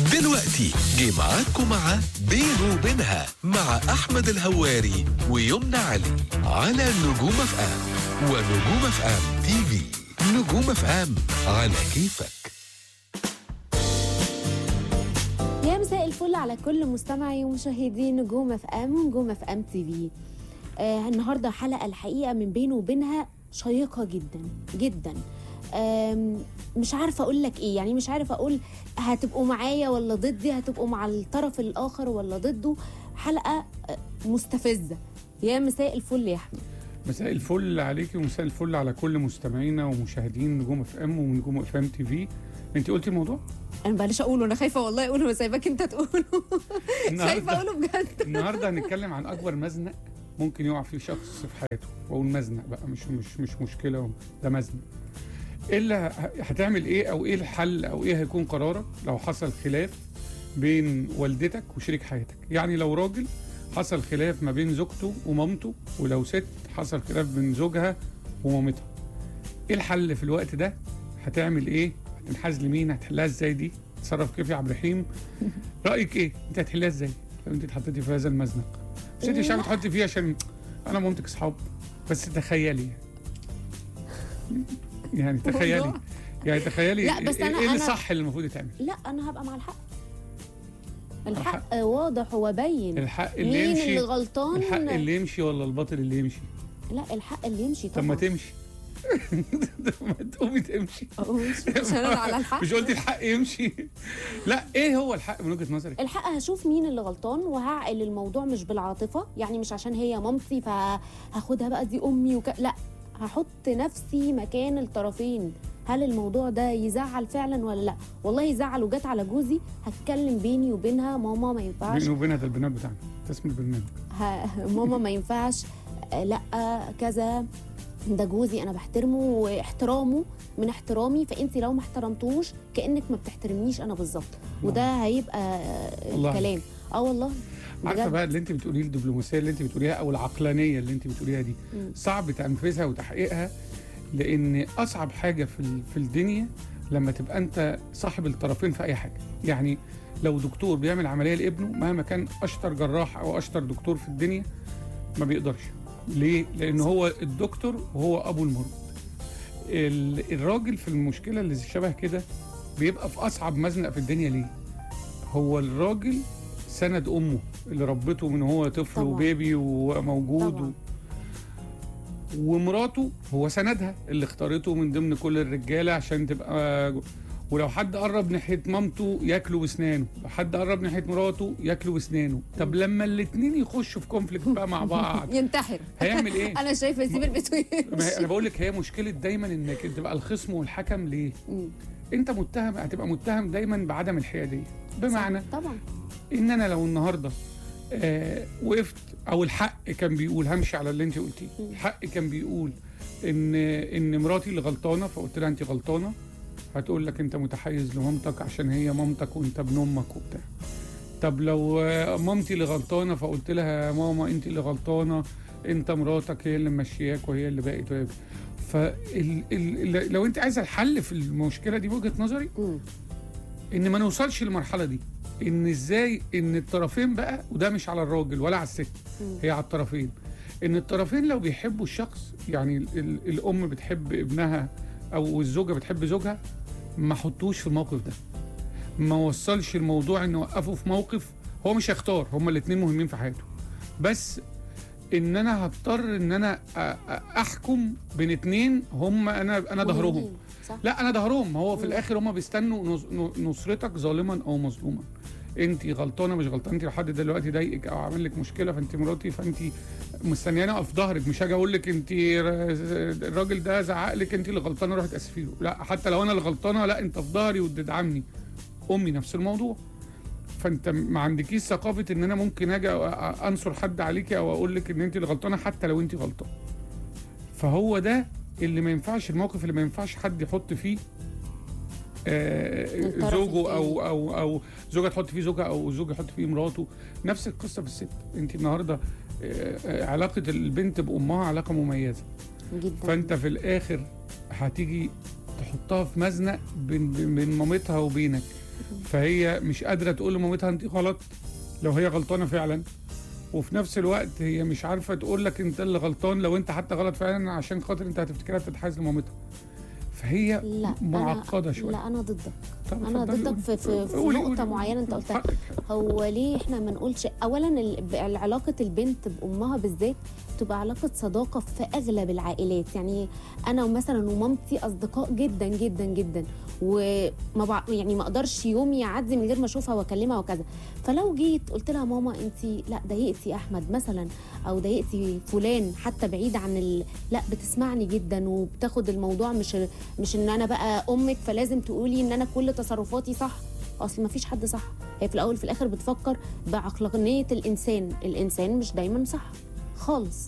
دلوقتي جه معاكم مع بينه وبينها مع أحمد الهواري ويمنى علي على نجوم اف ام ونجوم اف ام تي في نجوم اف ام على كيفك يا مساء الفل على كل مستمعي ومشاهدي نجوم اف ام ونجوم اف ام تي في آه النهارده حلقه الحقيقه من بينه وبينها شيقه جدا جدا آم، مش عارفه اقول لك ايه يعني مش عارفه اقول هتبقوا معايا ولا ضدي هتبقوا مع الطرف الاخر ولا ضده حلقه آه، مستفزه يا مساء الفل يا احمد مساء الفل عليكي ومساء الفل على كل مستمعينا ومشاهدين نجوم اف ام ونجوم اف ام تي في انت قلتي الموضوع انا بلاش اقوله انا خايفه والله اقوله بس سايباك انت تقوله خايفه اقوله بجد النهارده هنتكلم عن اكبر مزنق ممكن يقع فيه شخص في حياته واقول مزنق بقى مش مش مش مشكله ده مزنق ايه اللي ه- هتعمل ايه او ايه الحل او ايه هيكون قرارك لو حصل خلاف بين والدتك وشريك حياتك يعني لو راجل حصل خلاف ما بين زوجته ومامته ولو ست حصل خلاف بين زوجها ومامتها ايه الحل في الوقت ده هتعمل ايه هتنحاز لمين هتحلها ازاي دي تتصرف كيف يا عبد الرحيم رايك ايه انت هتحلها ازاي لو انت اتحطيتي في هذا المزنق بس انت مش عارفه تحطي فيه عشان انا ومامتك اصحاب بس تخيلي يعني تخيلي موضوع. يعني تخيلي لا، بس ايه أنا- اللي أنا- صح اللي المفروض يتعمل لا انا هبقى مع الحق الحق. الحق واضح وبين الحق اللي مين يمشي اللي غلطان الحق اللي يمشي ولا الباطل اللي يمشي لا الحق اللي يمشي طب طبعا ما تمشي طب ما تقومي تمشي أهو مش مش انا على الحق مش قلتي الحق يمشي لا ايه هو الحق من وجهه نظرك الحق هشوف مين اللي غلطان وهعقل الموضوع مش بالعاطفه يعني مش عشان هي مامتي فهاخدها بقى دي امي وك... لا هحط نفسي مكان الطرفين هل الموضوع ده يزعل فعلا ولا لا والله يزعل وجت على جوزي هتكلم بيني وبينها ماما ما ينفعش بيني وبينها ده البنات بتاعنا ده اسم البرنامج ه... ماما ما ينفعش آه، لا كذا ده جوزي انا بحترمه واحترامه من احترامي فانت لو ما احترمتوش كانك ما بتحترمنيش انا بالظبط وده هيبقى آه، الله الكلام اه والله عارفه بجد بقى اللي انت بتقوليه الدبلوماسيه اللي انت بتقوليها او العقلانيه اللي انت بتقوليها دي مم. صعب تنفيذها وتحقيقها لان اصعب حاجه في ال- في الدنيا لما تبقى انت صاحب الطرفين في اي حاجه يعني لو دكتور بيعمل عمليه لابنه مهما كان اشطر جراح او اشطر دكتور في الدنيا ما بيقدرش ليه لان هو الدكتور وهو ابو المرض ال- الراجل في المشكله اللي شبه كده بيبقى في اصعب مزنق في الدنيا ليه هو الراجل سند امه اللي ربته من هو طفل طبعاً. وبيبي وموجود طبعاً. و... ومراته هو سندها اللي اختارته من ضمن كل الرجاله عشان تبقى ولو حد قرب ناحيه مامته ياكله باسنانه لو حد قرب ناحيه مراته ياكله باسنانه طب لما الاثنين يخشوا في كونفليكت بقى مع بعض ينتحر هيعمل ايه انا شايفه يسيب البيت ما هي- ويمشي انا بقول لك هي مشكله دايما انك تبقى الخصم والحكم ليه مم. انت متهم هتبقى متهم دايما بعدم الحياديه بمعنى صح، طبعا ان انا لو النهارده آه وقفت او الحق كان بيقول همشي على اللي انت قلتيه مم. الحق كان بيقول ان ان مراتي اللي غلطانه فقلت لها انت غلطانه هتقول لك انت متحيز لمامتك عشان هي مامتك وانت ابن امك وبتاع طب لو آه، مامتي اللي غلطانه فقلت لها يا ماما انت اللي غلطانه انت مراتك هي اللي ممشياك وهي اللي بقت وهي فال ال لو انت عايز الحل في المشكله دي بوجهه نظري مم. ان ما نوصلش للمرحله دي ان ازاي ان الطرفين بقى وده مش على الراجل ولا على الست مم. هي على الطرفين ان الطرفين لو بيحبوا الشخص يعني ال ال الام بتحب ابنها او الزوجه بتحب زوجها ما حطوش في الموقف ده ما وصلش الموضوع ان وقفه في موقف هو مش هيختار هما الاثنين مهمين في حياته بس ان انا هضطر ان انا أ- أ- احكم بين اتنين هم انا انا ظهرهم مهمين، صح لا انا ظهرهم هو في مم. الاخر هم بيستنوا نص- نصرتك ظالما او مظلوما انت غلطانه مش غلطانه انت لو حد دلوقتي ضايقك او عامل لك مشكله فانت مراتي فانت مستنياني اقف في ظهرك مش هاجي اقول لك انت الراجل ده زعق لك انت اللي غلطانه روحي تاسفي له لا حتى لو انا اللي غلطانه لا انت في ظهري وتدعمني امي نفس الموضوع فانت ما عندكيش ثقافه ان انا ممكن اجي أ- انصر حد عليكي او اقول لك ان انت اللي غلطانه حتى لو انت غلطانه فهو ده اللي ما ينفعش الموقف اللي ما ينفعش حد يحط فيه آه، الطرف زوجه التاني. او او او زوجه تحط فيه زوجها او زوج يحط فيه مراته نفس القصه في الست انت النهارده آه، آه، علاقه البنت بامها علاقه مميزه جدا فانت في الاخر هتيجي تحطها في مزنق بين بين بين مامتها وبينك فهي مش قادره تقول لمامتها انت غلط لو هي غلطانه فعلا وفي نفس الوقت هي مش عارفه تقول لك انت اللي غلطان لو انت حتى غلط فعلا عشان خاطر انت هتفتكرها بتتحاز لمامتها فهي لا معقده أنا شويه لا انا ضدك طب انا اتفضلي ضدك في في, في قولي- نقطه قولي- معينه انت قلتها حقك. هو ليه احنا ما نقولش اولا ال- علاقه البنت بامها بالذات تبقى علاقه صداقه في اغلب العائلات يعني انا مثلا ومامتي اصدقاء جدا جدا جدا وما بع... يعني ما اقدرش يوم يعدي من غير ما اشوفها واكلمها وكذا فلو جيت قلت لها ماما انت لا ضايقتي احمد مثلا او ضايقتي فلان حتى بعيد عن ال... لا بتسمعني جدا وبتاخد الموضوع مش مش ان انا بقى امك فلازم تقولي ان انا كل تصرفاتي صح اصل ما فيش حد صح هي في الاول في الاخر بتفكر بعقلانيه الانسان الانسان مش دايما صح خالص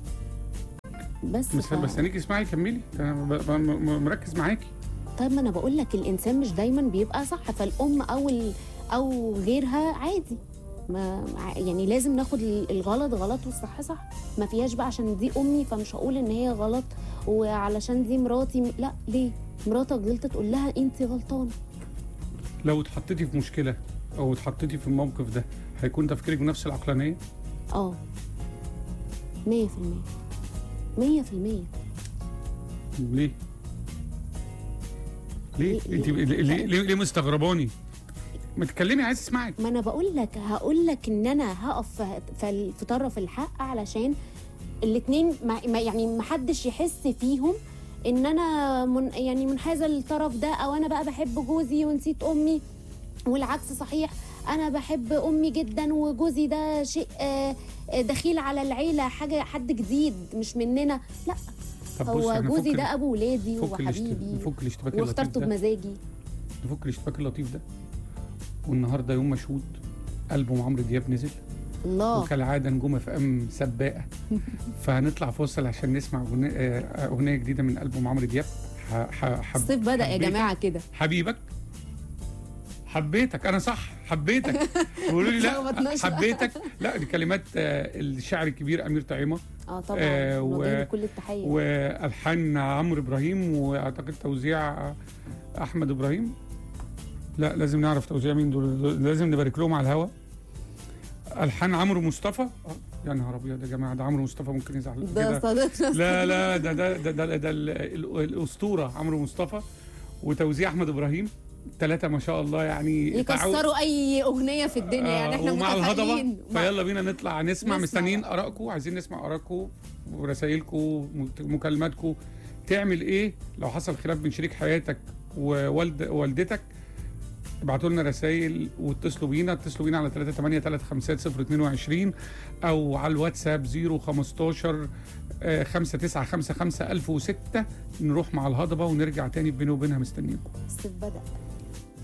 بس بس ف... بس هنيجي اسمعي كملي انا ب- ب- م- مركز معاكي طيب ما انا بقول لك الانسان مش دايما بيبقى صح فالام او ال... او غيرها عادي ما ع- يعني لازم ناخد ال- الغلط غلط والصح صح ما فيهاش بقى عشان دي امي فمش هقول ان هي غلط وعلشان دي مراتي م- لا ليه مراتك غلطت تقول لها انت غلطانه لو اتحطيتي في مشكله او اتحطيتي في الموقف ده هيكون تفكيرك بنفس العقلانيه اه مية في المية مية في المية ليه ليه ليه- انت ليه- ليه, ليه, ليه مستغرباني ما تتكلمي عايز اسمعك ما انا بقول لك هقول لك ان انا هقف في- في في طرف الحق علشان الاتنين ما ما- يعني ما حدش يحس فيهم ان انا من يعني منحازه للطرف ده او انا بقى بحب جوزي ونسيت امي والعكس صحيح انا بحب امي جدا وجوزي ده شيء آه، آه، دخيل على العيله حاجه حد جديد مش مننا لا طب بص هو احنا جوزي نفك- ده ابو ولادي نفك الاشت- وحبيبي نفك الاشتباك اللطيف واخترته ده بمزاجي نفك الاشتباك اللطيف ده والنهارده يوم مشهود ألبوم عمرو دياب نزل الله وكالعاده نجوم في ام سباقه فهنطلع فاصل عشان نسمع أغنية- آه، اغنيه جديده من ألبوم عمرو دياب ح- ح- حب الصيف بدا يا حبيتك. جماعه كده حبيبك حبيتك انا صح حبيتك بيقولوا لي لا اتلخبطناش. حبيتك لا دي كلمات آه، الشاعر الكبير امير طعيمه اه طبعا آه، و- نوجه له كل التحيه والحان عمرو ابراهيم واعتقد توزيع احمد ابراهيم لا لازم نعرف توزيع مين دول دول لازم نبارك لهم على الهوا الحان عمرو مصطفى آه، يا نهار ابيض يا جماعه ده عمرو مصطفى ممكن يزعل ده كده. صديقنا لا لا ده ده ده, ده, ده ال- ال- الاسطوره عمرو مصطفى وتوزيع احمد ابراهيم ثلاثه ما شاء الله يعني تعاون- يكسروا اي اغنيه في الدنيا يعني احنا ومع الهضبه متفائلين مع- فيلا بينا نطلع نسمع نسمع مستنيين بقى. ارائكم عايزين نسمع ارائكم ورسائلكم مكالماتكم تعمل ايه لو حصل خلاف بين شريك حياتك ووالد والدتك ابعتوا لنا رسائل واتصلوا بينا اتصلوا بينا على 3835022 او على الواتساب 015 5955 1006 نروح مع الهضبه ونرجع تاني بيني وبينها مستنيكم الصيف بدا